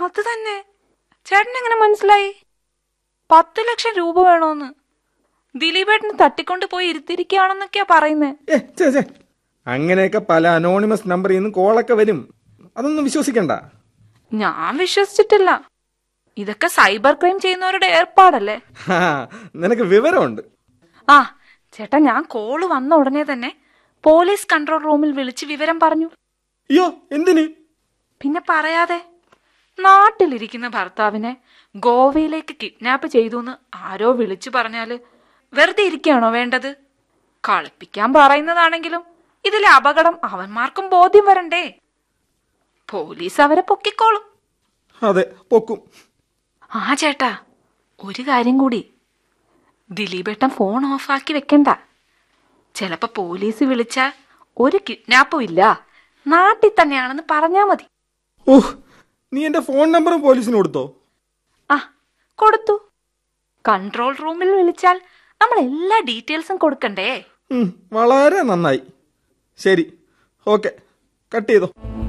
അത് തന്നെ ചേട്ടൻ എങ്ങനെ മനസ്സിലായി പത്ത് ലക്ഷം രൂപ വേണോന്ന് ദിലീപേട്ടന് തട്ടിക്കൊണ്ട് പോയി ഇരുത്തിരിക്കുകയാണെന്നൊക്കെയാ പറയുന്നേ ഏ ചേ ചേ അങ്ങനെയൊക്കെ പല അനോണിമസ് നമ്പറിൽ നിന്ന് കോളൊക്കെ വരും അതൊന്നും വിശ്വസിക്കണ്ട ഞാൻ വിശ്വസിച്ചിട്ടില്ല ഇതൊക്കെ സൈബർ ക്രൈം ചെയ്യുന്നവരുടെ ഏർപ്പാടല്ലേ ഹാ, നിനക്ക് വിവരമുണ്ട് ആ ചേട്ടാ ഞാൻ കോള് വന്ന ഉടനെ തന്നെ പോലീസ് കൺട്രോൾ റൂമിൽ വിളിച്ച് വിവരം പറഞ്ഞു അയ്യോ എന്തിന് പിന്നെ പറയാതെ നാട്ടിലിരിക്കുന്ന ഭർത്താവിനെ ഗോവയിലേക്ക് കിഡ്നാപ്പ് ചെയ്തു എന്ന് ആരോ വിളിച്ചു പറഞ്ഞാല് വെറുതെ ഇരിക്കുകയാണോ വേണ്ടത് കളിപ്പിക്കാൻ പറയുന്നതാണെങ്കിലും ഇതിലെ അപകടം അവന്മാർക്കും ബോധ്യം വരണ്ടേ പോലീസ് അവരെ പൊക്കിക്കോളും അതെ പൊക്കും ആ ചേട്ടാ ഒരു കാര്യം കൂടി ദിലീപേട്ടൻ ഫോൺ ഓഫാക്കി വെക്കണ്ട ചിലപ്പോ പോലീസ് വിളിച്ച ഒരു കിഡ്നാപ്പും ഇല്ല നാട്ടിൽ തന്നെയാണെന്ന് പറഞ്ഞാ മതി ഓഹ് നീ എന്റെ ഫോൺ നമ്പറും പോലീസിന് കൊടുത്തോ ആ കൊടുത്തു കൺട്രോൾ റൂമിൽ വിളിച്ചാൽ നമ്മൾ എല്ലാ ഡീറ്റെയിൽസും കൊടുക്കണ്ടേ ഉം, വളരെ നന്നായി ശരി ഓക്കെ കട്ട് ചെയ്തോ